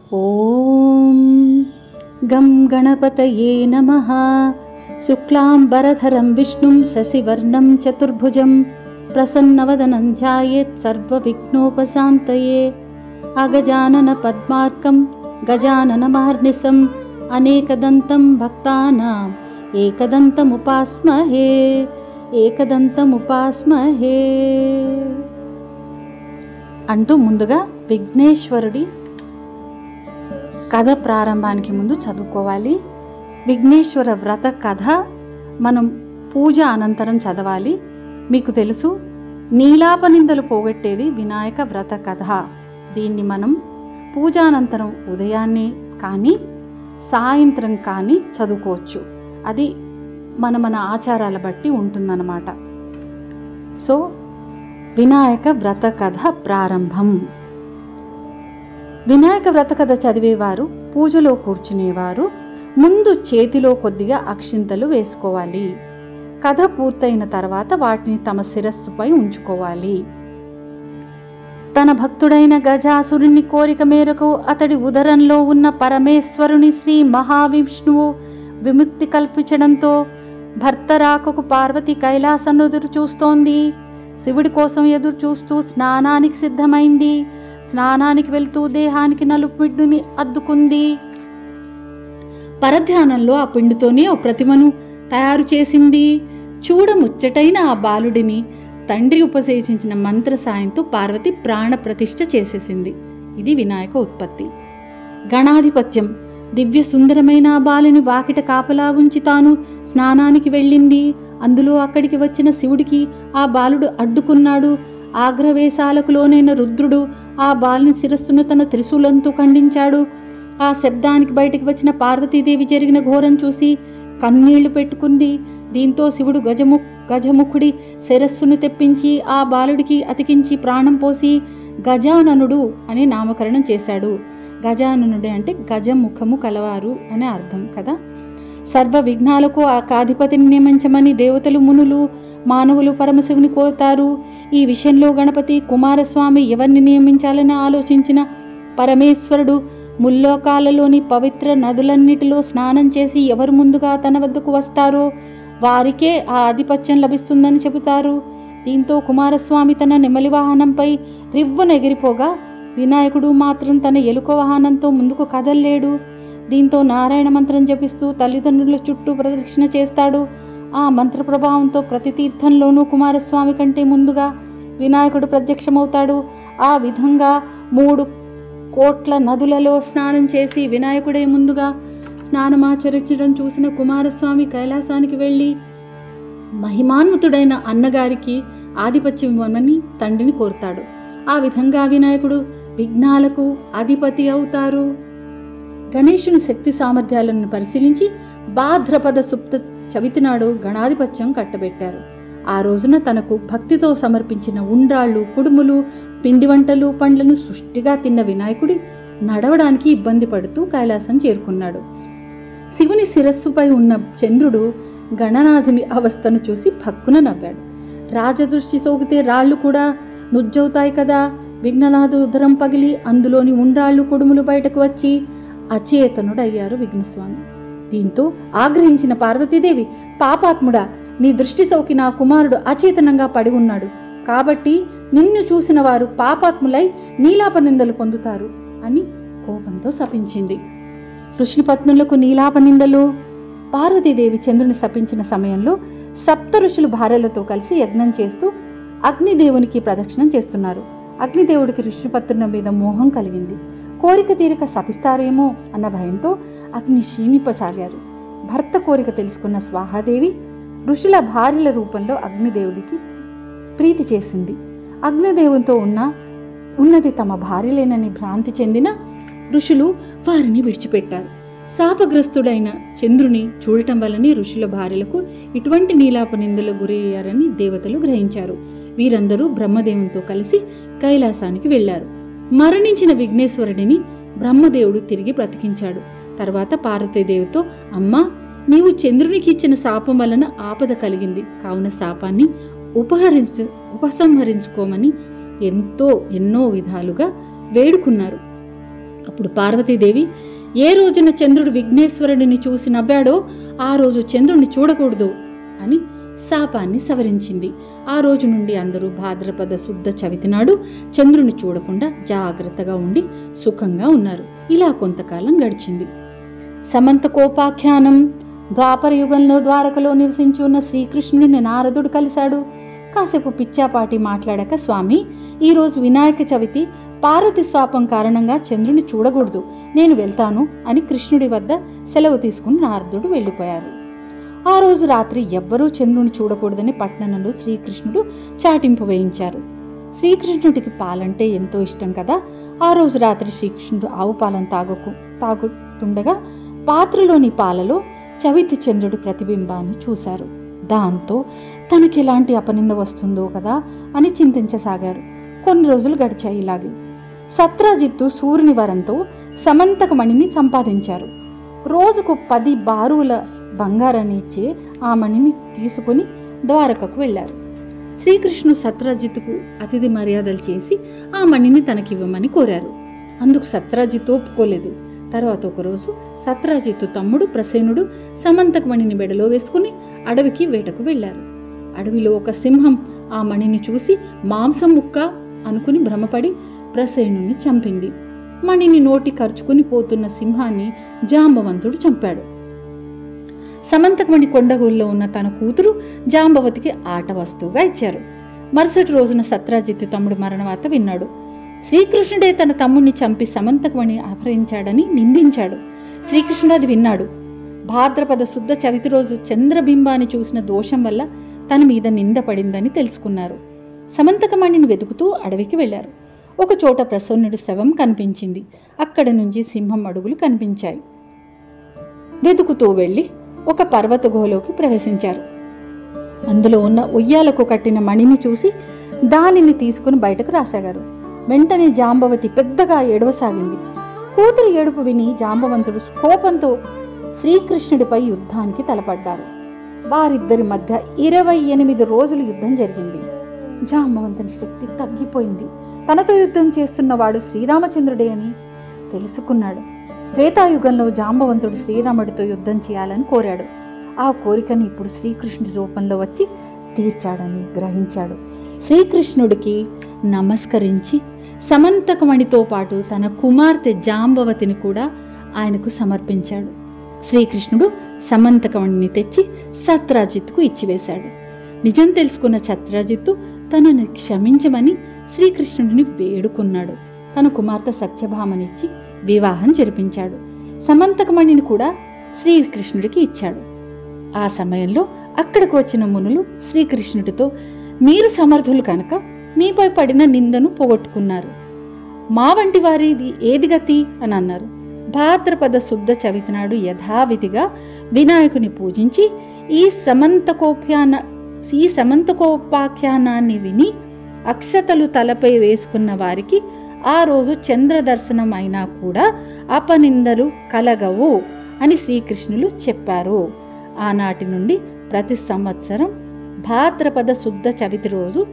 ॐ गं गणपतये नमः शुक्लाम्बरधरं विष्णुं शशिवर्णं चतुर्भुजं प्रसन्नवदनं ध्यायेत् सर्वविघ्नोपशान्तये अगजाननपद्मार्कं गजाननमार्निशम् अनेकदन्तं भक्तानाम् एकदन्तमुपास्महे ఏకదంతముపాస్మహే అంటూ ముందుగా విఘ్నేశ్వరుడి కథ ప్రారంభానికి ముందు చదువుకోవాలి విఘ్నేశ్వర వ్రత కథ మనం పూజ అనంతరం చదవాలి మీకు తెలుసు నీలాపనిందలు పోగొట్టేది వినాయక వ్రత కథ దీన్ని మనం పూజ అనంతరం ఉదయాన్నే కానీ సాయంత్రం కానీ చదువుకోవచ్చు అది మన మన ఆచారాల బట్టి ఉంటుందన్నమాట సో వినాయక వ్రత కథ ప్రారంభం వినాయక వ్రత కథ చదివేవారు పూజలో కూర్చునేవారు ముందు చేతిలో కొద్దిగా అక్షింతలు వేసుకోవాలి కథ పూర్తయిన తర్వాత వాటిని తమ శిరస్సుపై ఉంచుకోవాలి తన భక్తుడైన గజాసురుని కోరిక మేరకు అతడి ఉదరంలో ఉన్న పరమేశ్వరుని శ్రీ మహావిష్ణువు విముక్తి కల్పించడంతో భర్త రాకకు పార్వతి కైలాసం ఎదురు చూస్తోంది శివుడి కోసం ఎదురు చూస్తూ స్నానానికి సిద్ధమైంది స్నానానికి వెళ్తూ దేహానికి నలుపిడ్డుని అద్దుకుంది పరధ్యానంలో ఆ పిండితోనే ఓ ప్రతిమను తయారు చేసింది చూడముచ్చటైన ఆ బాలుడిని తండ్రి ఉపదేశించిన మంత్ర సాయంతో పార్వతి ప్రాణ ప్రతిష్ఠ చేసేసింది ఇది వినాయక ఉత్పత్తి గణాధిపత్యం దివ్య సుందరమైన ఆ బాలుని వాకిట కాపలా ఉంచి తాను స్నానానికి వెళ్ళింది అందులో అక్కడికి వచ్చిన శివుడికి ఆ బాలుడు అడ్డుకున్నాడు ఆగ్రవేశాలకు లోనైన రుద్రుడు ఆ బాలుని శిరస్సును తన త్రిశూలంతో ఖండించాడు ఆ శబ్దానికి బయటికి వచ్చిన పార్వతీదేవి జరిగిన ఘోరం చూసి కన్నీళ్లు పెట్టుకుంది దీంతో శివుడు గజము గజముఖుడి శిరస్సును తెప్పించి ఆ బాలుడికి అతికించి ప్రాణం పోసి గజాననుడు అని నామకరణం చేశాడు గజాననుడు అంటే గజముఖము కలవారు అనే అర్థం కదా సర్వ విఘ్నాలకు ఆ కాధిపతిని నియమించమని దేవతలు మునులు మానవులు పరమశివుని కోరుతారు ఈ విషయంలో గణపతి కుమారస్వామి ఎవరిని నియమించాలని ఆలోచించిన పరమేశ్వరుడు ముల్లోకాలలోని పవిత్ర నదులన్నిటిలో స్నానం చేసి ఎవరు ముందుగా తన వద్దకు వస్తారో వారికే ఆ ఆధిపత్యం లభిస్తుందని చెబుతారు దీంతో కుమారస్వామి తన నెమలి వాహనంపై రివ్వున ఎగిరిపోగా వినాయకుడు మాత్రం తన ఎలుక వాహనంతో ముందుకు కదల్లేడు దీంతో నారాయణ మంత్రం జపిస్తూ తల్లిదండ్రుల చుట్టూ ప్రదక్షిణ చేస్తాడు ఆ మంత్ర ప్రభావంతో ప్రతి తీర్థంలోనూ కుమారస్వామి కంటే ముందుగా వినాయకుడు ప్రత్యక్షమవుతాడు ఆ విధంగా మూడు కోట్ల నదులలో స్నానం చేసి వినాయకుడే ముందుగా స్నానమాచరించడం చూసిన కుమారస్వామి కైలాసానికి వెళ్ళి మహిమాన్వితుడైన అన్నగారికి ఆధిపత్యం ఇవ్వమని తండ్రిని కోరుతాడు ఆ విధంగా వినాయకుడు విఘ్నాలకు అధిపతి అవుతారు గణేశుని శక్తి సామర్థ్యాలను పరిశీలించి భాద్రపద సుప్త చవితినాడు గణాధిపత్యం కట్టబెట్టారు ఆ రోజున తనకు భక్తితో సమర్పించిన ఉండ్రాళ్ళు కుడుములు పిండి వంటలు పండ్లను సుష్టిగా తిన్న వినాయకుడి నడవడానికి ఇబ్బంది పడుతూ కైలాసం చేరుకున్నాడు శివుని శిరస్సుపై ఉన్న చంద్రుడు గణనాథుని అవస్థను చూసి భక్కున నవ్వాడు రాజదృష్టి సోకితే రాళ్ళు కూడా నుజ్జవుతాయి కదా విఘ్ననాథు ఉదరం పగిలి అందులోని ఉండ్రాళ్ళు కుడుములు బయటకు వచ్చి అచేతనుడయ్యారు విఘ్నస్వామి దీంతో ఆగ్రహించిన పార్వతీదేవి పాపాత్ముడా నీ దృష్టి సోకి నా కుమారుడు అచేతనంగా పడి ఉన్నాడు కాబట్టి నిన్ను చూసిన వారు పాపాత్ములై నీలాపనిందలు పొందుతారు అని కోపంతో శపించింది ఋషిపత్నులకు నీలాపనిందలు పార్వతీదేవి చంద్రుని శపించిన సమయంలో సప్త ఋషులు భార్యలతో కలిసి యజ్ఞం చేస్తూ అగ్నిదేవునికి ప్రదక్షిణం చేస్తున్నారు అగ్నిదేవుడికి ఋషిపత్రుల మీద మోహం కలిగింది కోరిక తీరిక శపిస్తారేమో అన్న భయంతో అగ్ని క్షీణింపసాగారు భర్త కోరిక తెలుసుకున్న స్వాహాదేవి ఋషుల భార్యల రూపంలో అగ్నిదేవుడికి ప్రీతి చేసింది అగ్నిదేవునితో ఉన్న ఉన్నది తమ భార్యలేనని భ్రాంతి చెందిన ఋషులు వారిని విడిచిపెట్టారు శాపగ్రస్తుడైన చంద్రుని చూడటం వల్లనే ఋషుల భార్యలకు ఇటువంటి నీలాప నిందలు గురయ్యారని దేవతలు గ్రహించారు వీరందరూ బ్రహ్మదేవునితో కలిసి కైలాసానికి వెళ్లారు మరణించిన విఘ్నేశ్వరుడిని బ్రహ్మదేవుడు తిరిగి బ్రతికించాడు తర్వాత పార్వతీదేవితో అమ్మా నీవు చంద్రునికి ఇచ్చిన శాపం వలన ఆపద కలిగింది కావున శాపాన్ని అప్పుడు పార్వతీదేవి ఏ రోజున చంద్రుడు విఘ్నేశ్వరుడిని చూసి నవ్వాడో ఆ రోజు చంద్రుడిని చూడకూడదు అని శాపాన్ని సవరించింది ఆ రోజు నుండి అందరూ భాద్రపద శుద్ధ చవితి నాడు చంద్రుని చూడకుండా జాగ్రత్తగా ఉండి సుఖంగా ఉన్నారు ఇలా కొంతకాలం గడిచింది సమంత కోపాఖ్యానం ద్వాపర యుగంలో ద్వారకలో నివసించి ఉన్న శ్రీకృష్ణుడిని నారదుడు కలిశాడు కాసేపు పిచ్చాపాటి మాట్లాడాక స్వామి ఈరోజు వినాయక చవితి పార్వతి శాపం కారణంగా చంద్రుని చూడకూడదు నేను వెళ్తాను అని కృష్ణుడి వద్ద సెలవు తీసుకుని నారదుడు వెళ్ళిపోయారు ఆ రోజు రాత్రి ఎవ్వరూ చంద్రుని చూడకూడదని పట్టణంలో శ్రీకృష్ణుడు చాటింపు వేయించారు శ్రీకృష్ణుడికి పాలంటే ఎంతో ఇష్టం కదా ఆ రోజు రాత్రి శ్రీకృష్ణుడు ఆవు పాలను తాగకు తాగుతుండగా పాత్రలోని పాలలో చవితి చంద్రుడి ప్రతిబింబాన్ని చూశారు దాంతో తనకి ఎలాంటి అపనింద వస్తుందో కదా అని చింతించసాగారు కొన్ని రోజులు గడిచాయి ఇలాగే సత్రాజిత్తు సూర్యుని వరంతో సమంతక మణిని సంపాదించారు రోజుకు పది బారుల బంగారాన్ని ఇచ్చే ఆ మణిని తీసుకుని ద్వారకకు వెళ్ళారు శ్రీకృష్ణుడు సత్రాజిత్తుకు అతిథి మర్యాదలు చేసి ఆ మణిని తనకివ్వమని కోరారు అందుకు సత్రాజిత్తు ఒప్పుకోలేదు తర్వాత ఒకరోజు సత్రాజిత్తు తమ్ముడు ప్రసేనుడు సమంతక మణిని మెడలో వేసుకుని అడవికి వేటకు వెళ్ళారు అడవిలో ఒక సింహం ఆ మణిని చూసి మాంసం ముక్క అనుకుని భ్రమపడి ప్రసేనుని చంపింది మణిని నోటి ఖర్చుకుని పోతున్న సింహాన్ని జాంబవంతుడు చంపాడు సమంతకమణి కొండగూల్లో ఉన్న తన కూతురు జాంబవతికి ఆట వస్తువుగా ఇచ్చారు మరుసటి రోజున సత్రాజిత్తు తమ్ముడు మరణవార్త విన్నాడు శ్రీకృష్ణుడే తన తమ్ముడిని చంపి సమంతకమణి అపహరించాడని నిందించాడు శ్రీకృష్ణుడు అది విన్నాడు భాద్రపద శుద్ధ చవితి రోజు చంద్రబింబాన్ని చూసిన దోషం వల్ల తన మీద నింద పడిందని తెలుసుకున్నారు సమంతకమణిని వెతుకుతూ అడవికి వెళ్లారు ఒక చోట ప్రసన్నుడి శవం కనిపించింది అక్కడి నుంచి సింహం అడుగులు కనిపించాయి వెతుకుతూ వెళ్ళి ఒక పర్వత గుహలోకి ప్రవేశించారు అందులో ఉన్న ఉయ్యాలకు కట్టిన మణిని చూసి దానిని తీసుకుని బయటకు రాసాగారు వెంటనే జాంబవతి పెద్దగా ఏడవసాగింది కూతురు ఏడుపు విని జాంబవంతుడు కోపంతో శ్రీకృష్ణుడిపై యుద్ధానికి తలపడ్డారు వారిద్దరి మధ్య ఇరవై ఎనిమిది రోజులు యుద్ధం జరిగింది జాంబవంతుని శక్తి తగ్గిపోయింది తనతో యుద్ధం చేస్తున్నవాడు శ్రీరామచంద్రుడే అని తెలుసుకున్నాడు త్రేతాయుగంలో జాంబవంతుడు శ్రీరాముడితో యుద్ధం చేయాలని కోరాడు ఆ కోరికని ఇప్పుడు శ్రీకృష్ణుడి రూపంలో వచ్చి తీర్చాడని గ్రహించాడు శ్రీకృష్ణుడికి నమస్కరించి సమంతకమణితో పాటు తన కుమార్తె జాంబవతిని కూడా ఆయనకు సమర్పించాడు శ్రీకృష్ణుడు సమంతకమణిని తెచ్చి సత్రాజిత్తుకు ఇచ్చివేశాడు నిజం తెలుసుకున్న సత్రాజిత్తు తనని క్షమించమని శ్రీకృష్ణుడిని వేడుకున్నాడు తన కుమార్తె సత్యభామనిచ్చి వివాహం జరిపించాడు సమంతకమణిని కూడా శ్రీకృష్ణుడికి ఇచ్చాడు ఆ సమయంలో అక్కడికి వచ్చిన మునులు శ్రీకృష్ణుడితో మీరు సమర్థులు కనుక మీపై పడిన నిందను పోగొట్టుకున్నారు మా వంటి వారిది ఏది గతి అని అన్నారు భాద్రపద శుద్ధ చవితి నాడు యథావిధిగా వినాయకుని పూజించి ఈ సమంతకోప్యాన ఈ సమంతకోపాఖ్యానాన్ని విని అక్షతలు తలపై వేసుకున్న వారికి ఆ రోజు చంద్ర దర్శనం అయినా కూడా అపనిందలు కలగవు అని శ్రీకృష్ణులు చెప్పారు ఆనాటి నుండి ప్రతి సంవత్సరం భాద్రపద శుద్ధ చవితి రోజు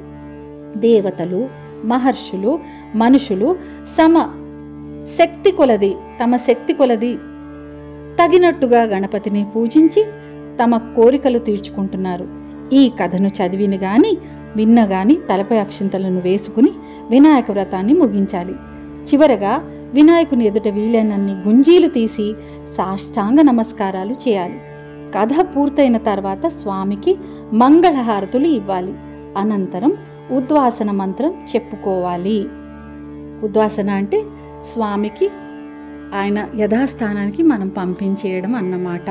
దేవతలు మహర్షులు మనుషులు సమ శక్తి కొలది తమ శక్తి కొలది తగినట్టుగా గణపతిని పూజించి తమ కోరికలు తీర్చుకుంటున్నారు ఈ కథను చదివిన గాని విన్న గాని తలపై అక్షింతలను వేసుకుని వినాయక వ్రతాన్ని ముగించాలి చివరగా వినాయకుని ఎదుట వీలైనన్ని గుంజీలు తీసి సాష్టాంగ నమస్కారాలు చేయాలి కథ పూర్తయిన తర్వాత స్వామికి మంగళహారతులు ఇవ్వాలి అనంతరం ఉద్వాసన మంత్రం చెప్పుకోవాలి ఉద్వాసన అంటే స్వామికి ఆయన యథాస్థానానికి మనం పంపించేయడం అన్నమాట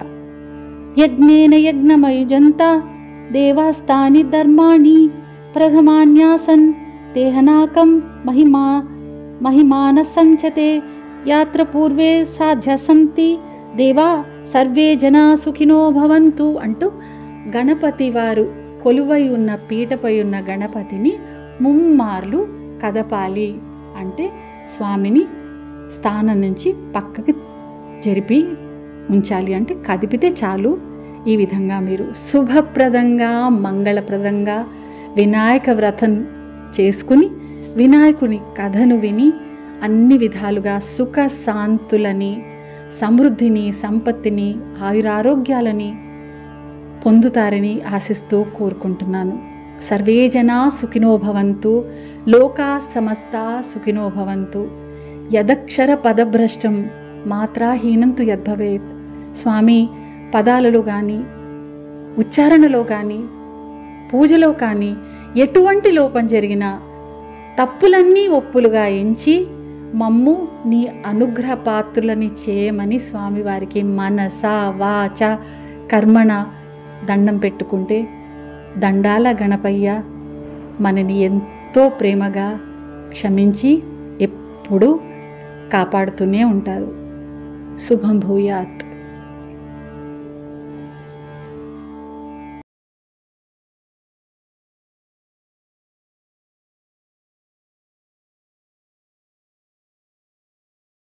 యజ్ఞేన యజ్ఞమయుజంత దేవాస్థాని ధర్మాణి ప్రథమాన్యాసన్ దేహనాకం మహిమా మహిమాన సంచతే యాత్ర పూర్వే సాధ్య సంతి దేవా సర్వే జనా సుఖినో భవంతు అంటూ గణపతి వారు కొలువై ఉన్న పీటపై ఉన్న గణపతిని ముమ్మార్లు కదపాలి అంటే స్వామిని స్థానం నుంచి పక్కకి జరిపి ఉంచాలి అంటే కదిపితే చాలు ఈ విధంగా మీరు శుభప్రదంగా మంగళప్రదంగా వినాయక వ్రతం చేసుకుని వినాయకుని కథను విని అన్ని విధాలుగా సుఖ శాంతులని సమృద్ధిని సంపత్తిని ఆయురారోగ్యాలని పొందుతారని ఆశిస్తూ కోరుకుంటున్నాను సర్వే జనా సుఖినో భవంతు లోకా సమస్త సుఖినో భవంతు యదక్షర పదభ్రష్టం మాత్రాహీనంతు యద్భవేత్ స్వామి పదాలలో కానీ ఉచ్చారణలో కానీ పూజలో కానీ ఎటువంటి లోపం జరిగినా తప్పులన్నీ ఒప్పులుగా ఎంచి మమ్ము నీ అనుగ్రహ పాత్రులని చేయమని స్వామివారికి మనస వాచ కర్మణ దండం పెట్టుకుంటే దండాల గణపయ్య మనని ఎంతో ప్రేమగా క్షమించి ఎప్పుడూ కాపాడుతూనే ఉంటారు శుభం భూయాత్